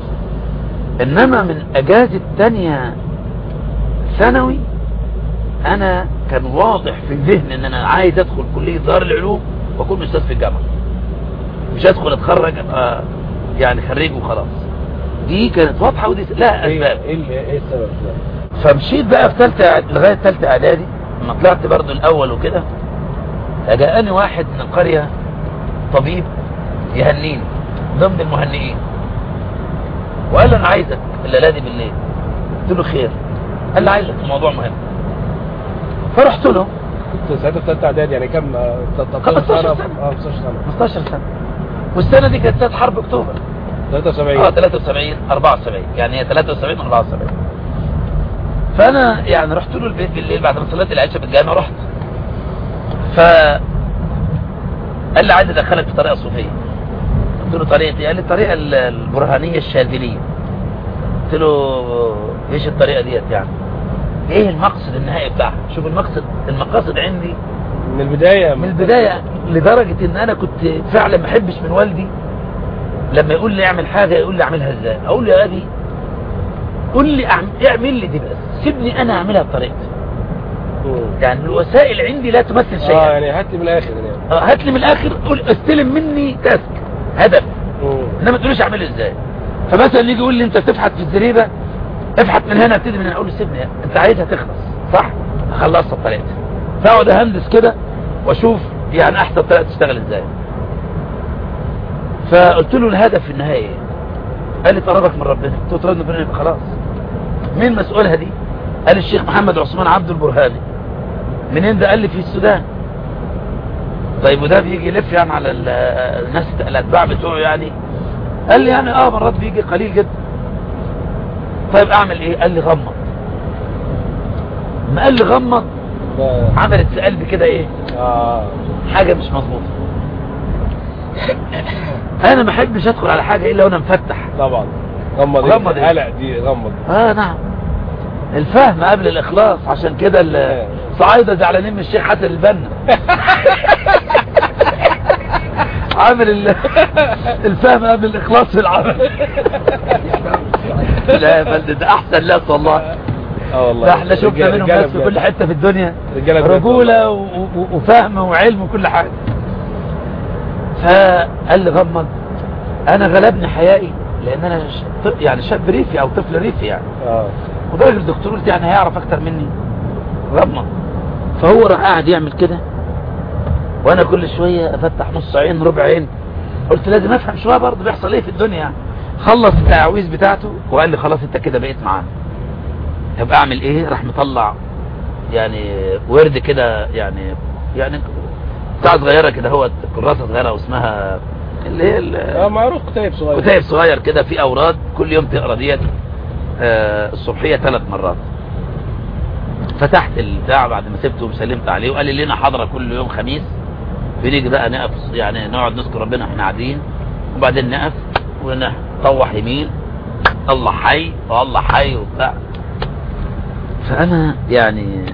انما من اجازة تانية ثانوي انا كان واضح في الذهن ان انا عايز ادخل كلية دار العلوم واكون استاذ في الجامعة مش ادخل اتخرج ابقى يعني خريج وخلاص دي كانت واضحة ودي لها ايه اسباب ايه ايه السبب ده؟ فمشيت بقى في ثالثه لغايه ثالثه اعدادي لما طلعت برضو الاول وكده جاءني واحد من القريه طبيب يهنيني ضمن المهنئين وقال لي انا عايزك الليله دي بالليل قلت له خير قال لي عايزك في موضوع مهم فرحت له كنت ساعتها في ثالثه اعدادي يعني كام آه، 13 15 سنه سنة. اه 15 سنه 15 سنه والسنه دي كانت سنه حرب اكتوبر 73 اه 73 74 يعني هي 73 74 فانا يعني رحت له البيت بالليل بعد ما صليت العشاء في الجامع رحت ف قال لي عايز ادخلك في طريقه صوفيه قلت له طريقه ايه قال لي الطريقه ال- البرهانيه الشاذليه قلت له ايش الطريقه ديت يعني ايه المقصد النهائي بتاعها شوف المقصد المقاصد عندي من البدايه من البداية لدرجة ان انا كنت فعلا ما احبش من والدي لما يقول لي اعمل حاجة يقول لي اعملها ازاي اقول له يا ابي قول لي أعم- اعمل لي دي بس سيبني انا اعملها بطريقتي يعني الوسائل عندي لا تمثل اه شيئا يعني هات لي من الاخر يعني آه، هات لي من الاخر قول استلم مني تاسك هدف مم. انما ما تقوليش اعمله ازاي فمثلا يجي يقول لي انت بتفحت في الزريبه افحت من هنا ابتدي من هنا اقول له سيبني انت عايزها تخلص صح اخلصها بطريقتي فاقعد اهندس كده واشوف يعني احسن طريقه تشتغل ازاي فقلت له الهدف في النهايه ايه قال لي طلبك من ربنا قلت له طلبنا من ربنا يبقى خلاص مين مسؤولها دي قال الشيخ محمد عثمان عبد البرهاني منين ده قال لي في السودان طيب وده بيجي يلف يعني على ال- الناس الاتباع بتوعه يعني قال لي يعني اه مرات بيجي قليل جدا طيب اعمل ايه قال لي غمض ما قال لي غمض ده- عملت في قلبي كده ايه اه حاجة مش مظبوطة انا ما احبش ادخل على حاجة الا وانا مفتح طبعا غمض غمض غمض إيه؟ قلق دي غمض اه نعم الفهم قبل الاخلاص عشان كده الصعايدة زعلانين من الشيخ حسن البنا عامل ال- الفهم قبل الاخلاص في العمل لا يا فندم ده احسن ناس والله اه والله ده احنا شفنا رجالة- منهم رجالة ناس في بجد. كل حتة في الدنيا رجالة بجد رجولة و- و- وفهم وعلم وكل حاجة فقال لي غمض انا غلبني حيائي لان انا ش... ط- يعني شاب ريفي او طفل ريفي يعني اه وده راجل دكتور قلت يعني هيعرف اكتر مني غمض فهو راح قاعد يعمل كده وانا كل شوية افتح نص عين ربع عين قلت لازم افهم شوية برضه بيحصل ايه في الدنيا يعني خلص التعويذ بتاعته وقال لي خلاص انت كده بقيت معانا طب اعمل ايه راح مطلع يعني ورد كده يعني يعني بتاع صغيرة كده هو كراسة صغيرة واسمها اللي هي ال- اه معروف كتاب صغير كتاب صغير كده فيه اوراد كل يوم تقرا ديت آه، الصبحيه ثلاث مرات فتحت البتاع بعد ما سبته وسلمت عليه وقال لي لنا حضره كل يوم خميس بنيجي بقى نقف يعني نقعد نذكر ربنا واحنا قاعدين وبعدين نقف ونطوح يمين الله حي والله حي وبتاع فانا يعني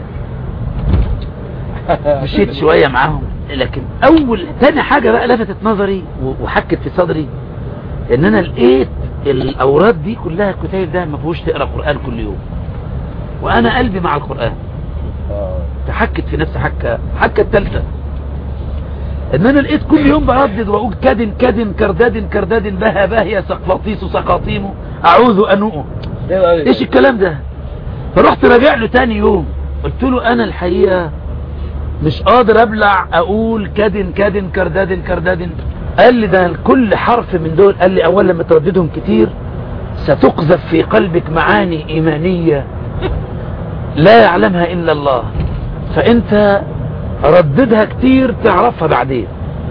مشيت شويه معاهم لكن اول تاني حاجه بقى لفتت نظري و- وحكت في صدري ان انا لقيت الاوراد دي كلها الكتاب ده ما فيهوش تقرا قران كل يوم وانا قلبي مع القران اه فحكت في نفسي حكه حكه الثالثه ان انا لقيت كل يوم بردد واقول كد كد كرداد كرداد بها باهية سقلاطيس سقاطيم اعوذ انوء ايش الكلام ده فرحت راجع له تاني يوم قلت له انا الحقيقة مش قادر ابلع اقول كد كد كرداد كرداد قال لي ده كل حرف من دول قال لي اولا لما ترددهم كتير ستقذف في قلبك معاني ايمانية لا يعلمها الا الله فانت رددها كتير تعرفها بعدين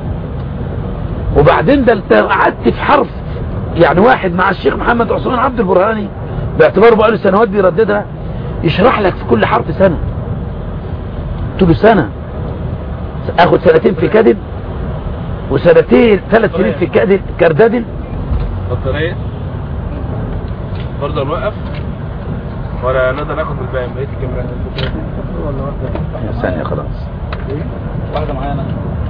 وبعدين ده انت قعدت في حرف يعني واحد مع الشيخ محمد عثمان عبد البرهاني باعتباره بقاله سنوات بيرددها يشرح لك في كل حرف سنة قلت له سنة اخد سنتين في كذب وسنتين ثلاث سنين في كذب كرداد بطارية برضه نوقف ولا نقدر ناخد من الباقي بقية الكاميرا ثانية خلاص واحدة معانا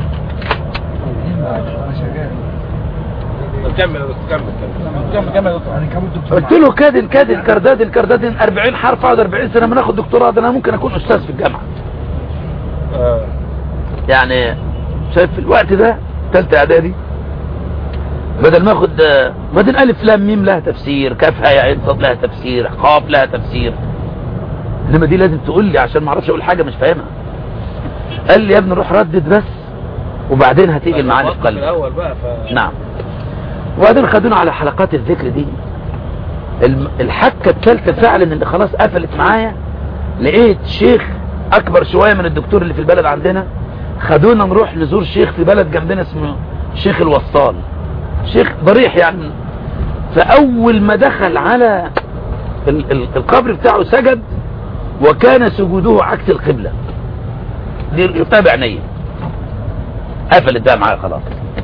طب كمل يا دكتور كمل كمل كمل كمل يا دكتور هنكمل دكتور قلت له كادن كادن كرداد كرداد 40 حرف اقعد 40 سنة من اخد دكتوراه ده انا ممكن اكون استاذ في الجامعة اه يعني شايف في الوقت ده ثالثه اعدادي بدل ما اخد آه، بعدين الف لام ميم لها تفسير كاف هاء عين صاد لها تفسير قاف لها تفسير انما دي لازم تقول لي عشان ما اعرفش اقول حاجه مش فاهمها قال لي يا ابني روح ردد بس وبعدين هتيجي المعاني في في قلبك الاول بقى ف نعم وبعدين خدونا على حلقات الذكر دي الم- الحكة الثالثة فعلا اللي خلاص قفلت معايا لقيت شيخ اكبر شوية من الدكتور اللي في البلد عندنا خدونا نروح نزور شيخ في بلد جنبنا اسمه شيخ الوصال شيخ ضريح يعني فاول ما دخل على ال- ال- القبر بتاعه سجد وكان سجوده عكس القبلة دي يتابع عينيا قفلت ده معايا خلاص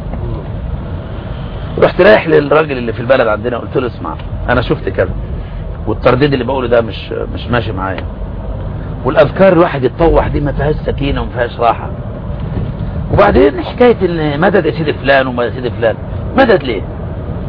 رحت رايح للراجل اللي في البلد عندنا قلت له اسمع انا شفت كذا والترديد اللي بقوله ده مش مش ماشي معايا والاذكار الواحد يتطوح دي ما فيهاش سكينه وما فيهاش راحه وبعدين حكايه ان مدد يا سيدي فلان وما يا سيدي فلان مدد ليه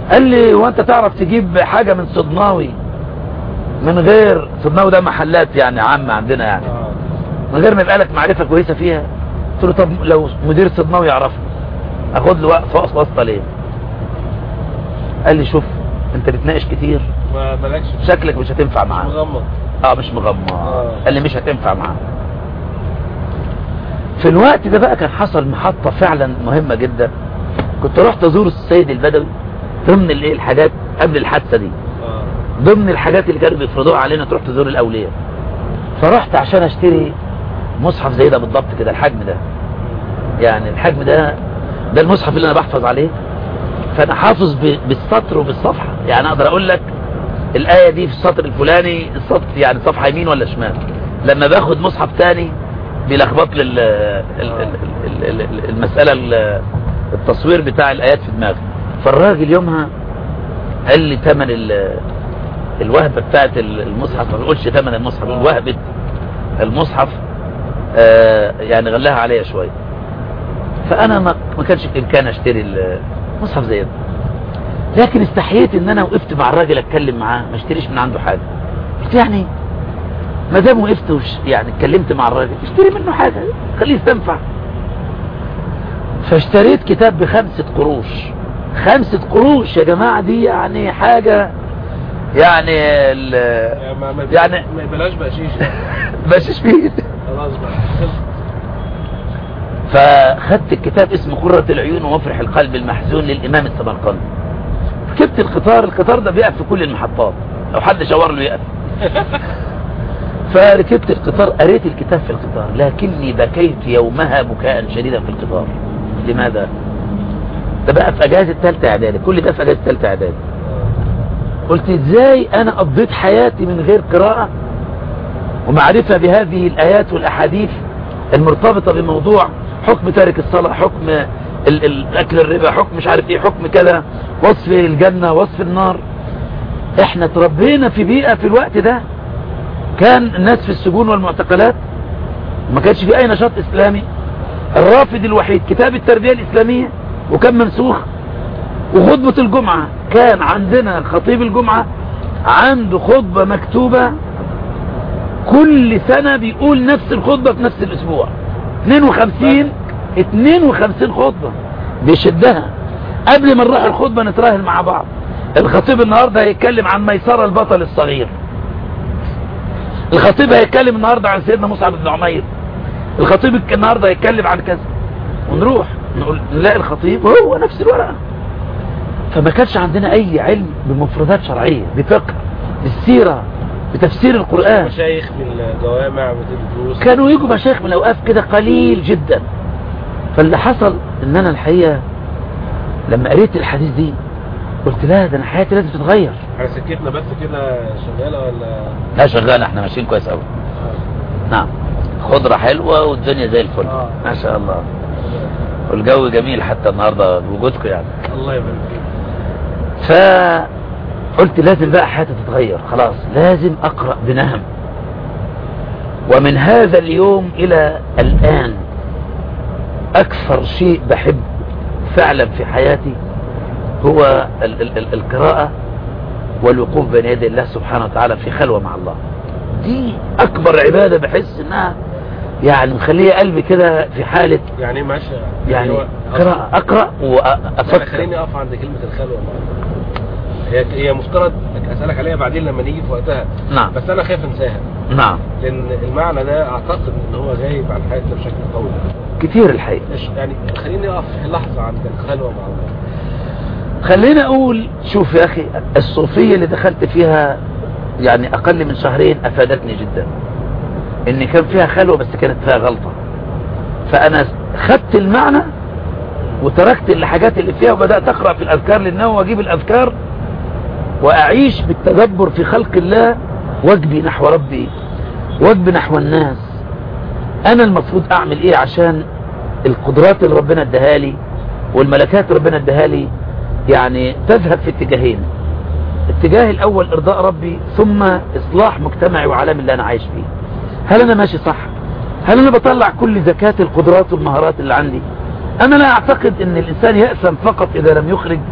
قال لي وانت تعرف تجيب حاجة من صدناوي من غير صدناوي ده محلات يعني عامة عندنا يعني اه من غير ما يبقى لك معرفة كويسة فيها قلت له طب لو مدير صدناوي يعرفني اخد له وقفة واسطة ليه قال لي شوف انت بتناقش كتير ما مالكش شكلك مش هتنفع معاه مغمض اه مش مغمض آه. قال لي مش هتنفع معاه في الوقت ده بقى كان حصل محطة فعلا مهمة جدا كنت رحت ازور السيد البدوي ضمن الايه الحاجات قبل الحادثة دي اه ضمن الحاجات اللي كانوا بيفرضوها علينا تروح تزور الاولياء فرحت عشان اشتري مصحف زي ده بالضبط كده الحجم ده يعني الحجم ده ده المصحف اللي انا بحفظ عليه فانا حافظ ب- بالسطر وبالصفحة يعني اقدر اقول لك الآية دي في السطر الفلاني السطر يعني صفحة يمين ولا شمال لما باخد مصحف تاني بيلخبط لي ال- ال- ال- ال- ال- المسألة ال- التصوير بتاع الآيات في دماغي فالراجل يومها قال لي تمن ال- الوهبة بتاعت ال- المصحف ما بيقولش تمن المصحف بيقول وهبة المصحف آه، يعني غلاها عليا شوية فأنا ما ما كانش في إمكاني أشتري المصحف زي ده لكن استحييت ان انا وقفت مع الراجل اتكلم معاه ما اشتريش من عنده حاجة قلت يعني ما دام وقفت وش يعني اتكلمت مع الراجل اشتري منه حاجة خليه يستنفع فاشتريت كتاب بخمسة قروش خمسة قروش يا جماعة دي يعني حاجة يعني ال- يعني ما ما يعني- ما يبلاش بقشيش ماشيش فيه خلاص بقى فخدت الكتاب اسمه قرة العيون ومفرح القلب المحزون للإمام السمرقندي ركبت القطار القطار ده بيقف في كل المحطات لو حد شاور له يقف فركبت القطار قريت الكتاب في القطار لكني بكيت يومها بكاء شديدا في القطار لماذا ده بقى في اجازة ثالثه اعدادي كل ده في اجازة ثالثه اعدادي قلت ازاي انا قضيت حياتي من غير قراءة ومعرفة بهذه الايات والاحاديث المرتبطة بموضوع حكم تارك الصلاة حكم ال- ال- اكل الربا حكم مش عارف ايه حكم كذا وصف الجنة وصف النار احنا تربينا في بيئة في الوقت ده كان الناس في السجون والمعتقلات ما كانش في اي نشاط اسلامي الرافد الوحيد كتاب التربية الاسلامية وكان منسوخ وخطبة الجمعة كان عندنا خطيب الجمعة عنده خطبة مكتوبة كل سنة بيقول نفس الخطبة في نفس الاسبوع 52 52 خطبة بيشدها قبل ما نروح الخطبة نتراهن مع بعض الخطيب النهاردة هيتكلم عن ميسرة البطل الصغير الخطيب هيتكلم النهاردة عن سيدنا مصعب بن عمير الخطيب النهاردة هيتكلم عن كذا ونروح نقول نلاقي الخطيب هو نفس الورقة فما كانش عندنا اي علم بمفردات شرعية بفقه بالسيرة بتفسير القرآن مشايخ من الجوامع بتدي دروس كانوا يجوا مشايخ من الاوقاف كده قليل جدا فاللي حصل ان انا الحقيقة لما قريت الحديث دي قلت لا ده انا حياتي لازم تتغير احنا سكتنا بس كده شغالة ولا لا شغال احنا ماشيين كويس قوي نعم خضرة حلوة والدنيا زي الفل آه. ما شاء الله والجو جميل حتى النهاردة بوجودكم يعني الله يبارك فيك فقلت لازم بقى حياتي تتغير خلاص لازم اقرأ بنهم ومن هذا اليوم الى الان اكثر شيء بحب فعلا في حياتي هو ال ال ال القراءة والوقوف بين يدي الله سبحانه وتعالى في خلوة مع الله دي اكبر عبادة بحس انها يعني مخليه قلبي كده في حالة يعني ايه ماشي يعني هو- قراءة اقرأ أنا وافكر خليني اقف عند كلمة الخلوة هي هي مفترض اسالك عليها بعدين لما نيجي في وقتها نعم بس انا خايف انساها نعم لان المعنى ده اعتقد ان هو غايب عن حياتنا بشكل قوي كتير الحقيقة إيش- يعني خليني اقف لحظة عند الخلوة مع الله خلينا اقول شوف يا اخي الصوفية اللي دخلت فيها يعني اقل من شهرين افادتني جدا ان كان فيها خلوة بس كانت فيها غلطة فانا خدت المعنى وتركت الحاجات اللي فيها وبدأت اقرأ في الاذكار للنوم واجيب الاذكار واعيش بالتدبر في خلق الله واجبي نحو ربي واجبي نحو الناس انا المفروض اعمل ايه عشان القدرات اللي ربنا اداها لي والملكات اللي ربنا اداها لي يعني تذهب في اتجاهين الاتجاه الاول ارضاء ربي ثم اصلاح مجتمعي وعالمي اللي انا عايش فيه هل انا ماشي صح هل انا بطلع كل زكاة القدرات والمهارات اللي عندي انا لا اعتقد ان الانسان يأسم فقط اذا لم يخرج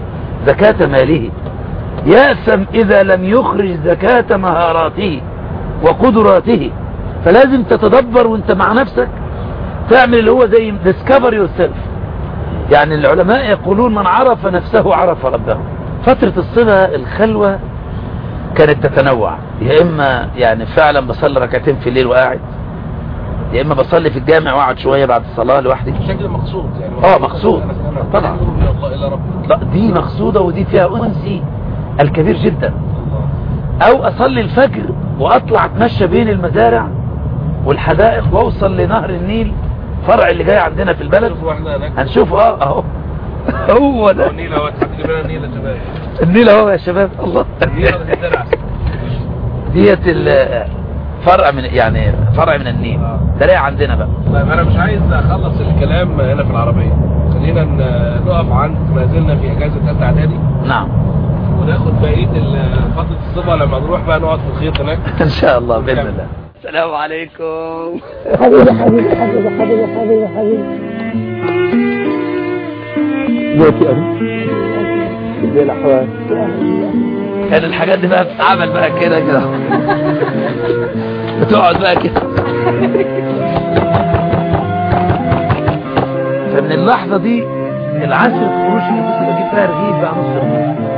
زكاة ماله يأثم إذا لم يخرج زكاة مهاراته وقدراته فلازم تتدبر وانت مع نفسك تعمل اللي هو زي discover yourself يعني العلماء يقولون من عرف نفسه عرف ربه فترة الصبا الخلوة كانت تتنوع يا إما يعني فعلا بصلي ركعتين في الليل وقاعد يا إما بصلي في الجامع وقعد شوية بعد الصلاة لوحدي بشكل مقصود يعني اه مقصود طبعا طبعا الله الى رب لا دي مقصودة ودي فيها أنسي الكبير جدا أو أصلي الفجر وأطلع أتمشى بين المزارع والحدائق وأوصل لنهر النيل فرع اللي جاي عندنا في البلد شوفوا احنا هناك هنشوفه اه اهو هو ده النيل اهو تحت جبال النيل يا شباب النيل اهو يا شباب الله النيل ولا الزرع ديت ال- فرع من يعني فرع من النيل ده عندنا بقى طيب انا مش عايز اخلص الكلام هنا في العربيه خلينا ن- نقف عند ما زلنا في اجازه ثالثه اعدادي نعم وناخد بقيه ال- فتره الصبا لما نروح بقى نقعد في الخيط هناك ان شاء الله باذن الله السلام عليكم حبيبي حبيبي حبيبي حبيبي حبيبي حبيبي كان الحاجات دي بقى بتتعمل بقى كده كده بتقعد بقى كده فمن اللحظة دي العصر الفروش اللي كنت بجيب فيها رغيف بقى نص رغيف